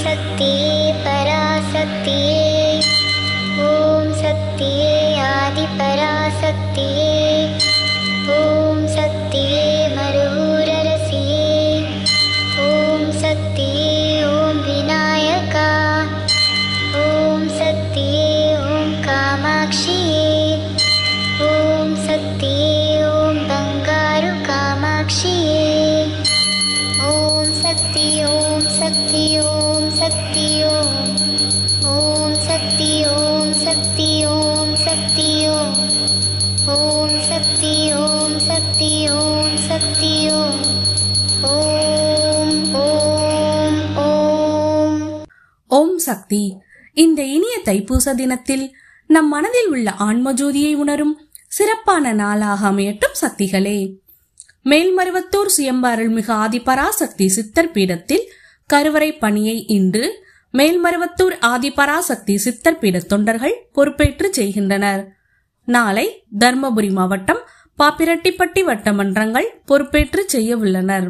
சக்தியே பராசக்தியே ஓம் சக்தியே ஆதி பராசக்தியே ஓம் சக்தியே மருவூரரசியே ஓம் சக்தியே ஓம் விநாயகா ஓம் சக்தியே ஓம் காமாட்சியே ஓம் சக்தியே ஓம் பங்காரு காமாட்சியே ஓம் சக்தி ஓம் சக்தி ஓம் சக்தி ஓம் ஓம் சக்தி ஓம் சக்தி ஓம் சக்தி ஓம் ஓம் சக்தி ஓம் சக்தி ஓம் சக்தி ஓம் ஓம் ஓம் ஓம் ஓம் சக்தி இந்த இனிய தைப்பூச தினத்தில் நம் மனதில் உள்ள ஆன்மஜோதியை உணரும் சிறப்பான நாளாக அமையட்டும் சக்திகளே மேல்மருவத்தூர் சுயம்பு அருள்மிகு ஆதிபராசக்தி சித்தர் பீடத்தில் கருவறை பணியை இன்று மேல்மருவத்தூர் ஆதிபராசக்தி சித்தர் பீட தொண்டர்கள் பொறுப்பேற்று செய்கின்றனர் நாளை தர்மபுரி மாவட்டம் பாப்பிரெட்டிப்பட்டி வட்ட மன்றங்கள் பொறுப்பேற்று செய்ய உள்ளனர்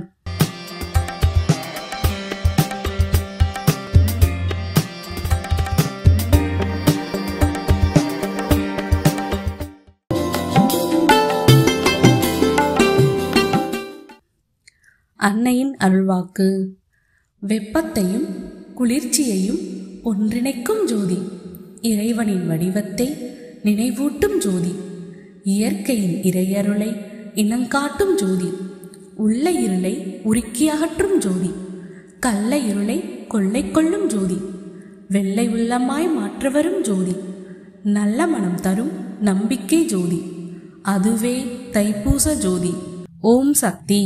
அன்னையின் அருள்வாக்கு வெப்பத்தையும் குளிர்ச்சியையும் ஒன்றிணைக்கும் ஜோதி இறைவனின் வடிவத்தை நினைவூட்டும் ஜோதி இயற்கையின் இறையருளை இனங்காட்டும் ஜோதி உள்ள இருளை உருக்கி அகற்றும் ஜோதி கள்ள இருளை கொள்ளை கொள்ளும் ஜோதி வெள்ளை உள்ளமாய் மாற்ற வரும் ஜோதி நல்ல மனம் தரும் நம்பிக்கை ஜோதி அதுவே தைப்பூச ஜோதி ஓம் சக்தி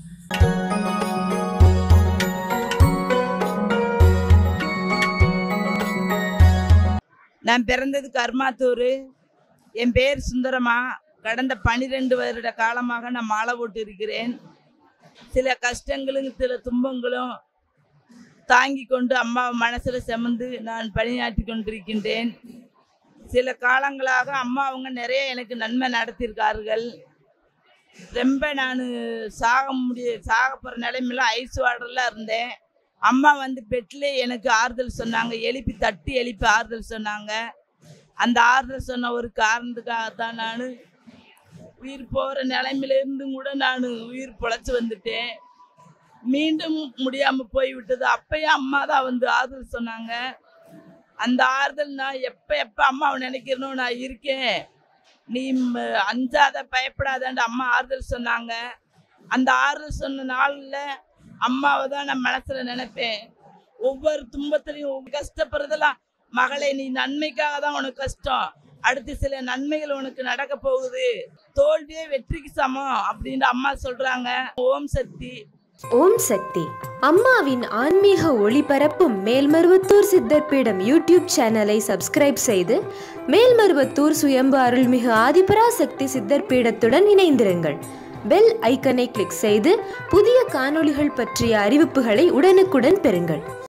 நான் பிறந்தது கர்மாத்தூர் என் பேர் சுந்தரமா கடந்த பனிரெண்டு வருட காலமாக நான் மாலை போட்டு இருக்கிறேன் சில கஷ்டங்களும் சில துன்பங்களும் தாங்கி கொண்டு அம்மா மனசில் செமந்து நான் பணியாற்றி கொண்டிருக்கின்றேன் சில காலங்களாக அம்மா அவங்க நிறைய எனக்கு நன்மை நடத்தியிருக்கார்கள் ரொம்ப நான் சாக முடிய சாக போகிற நிலைமையில ஐஸ் வாட்டரில் இருந்தேன் அம்மா வந்து பெட்டில் எனக்கு ஆறுதல் சொன்னாங்க எழுப்பி தட்டி எழுப்பி ஆறுதல் சொன்னாங்க அந்த ஆறுதல் சொன்ன ஒரு காரணத்துக்காக தான் நான் உயிர் போகிற நிலைமையில இருந்தும் கூட நான் உயிர் பொழைச்சி வந்துட்டேன் மீண்டும் முடியாமல் போய் விட்டது அப்பயும் அம்மா தான் வந்து ஆறுதல் சொன்னாங்க அந்த ஆறுதல் நான் எப்போ எப்போ அம்மாவை நினைக்கிறனோ நான் இருக்கேன் நீ ம- அஞ்சாத பயப்படாதன்ட்டு அம்மா ஆறுதல் சொன்னாங்க அந்த ஆறுதல் சொன்ன நாளில் அம்மாவை தான் நான் மனசில் நினைப்பேன் ஒவ்வொரு துன்பத்திலையும் ஒவ்வொரு கஷ்டப்படுறதெல்லாம் மகளே நீ நன்மைக்காக தான் உனக்கு கஷ்டம் அடுத்து சில நன்மைகள் உனக்கு நடக்க போகுது தோல்வியே வெற்றிக்கு சமம் அப்படின்னு அம்மா சொல்றாங்க ஓம் சக்தி ஓம் சக்தி அம்மாவின் ஆன்மீக ஒளிபரப்பும் மேல்மருவத்தூர் சித்தர் பீடம் யூடியூப் சேனலை சப்ஸ்கிரைப் செய்து மேல்மருவத்தூர் சுயம்பு அருள்மிகு ஆதிபராசக்தி சித்தர் பீடத்துடன் இணைந்திருங்கள் பெல் ஐக்கனை கிளிக் செய்து புதிய காணொளிகள் பற்றிய அறிவிப்புகளை உடனுக்குடன் பெறுங்கள்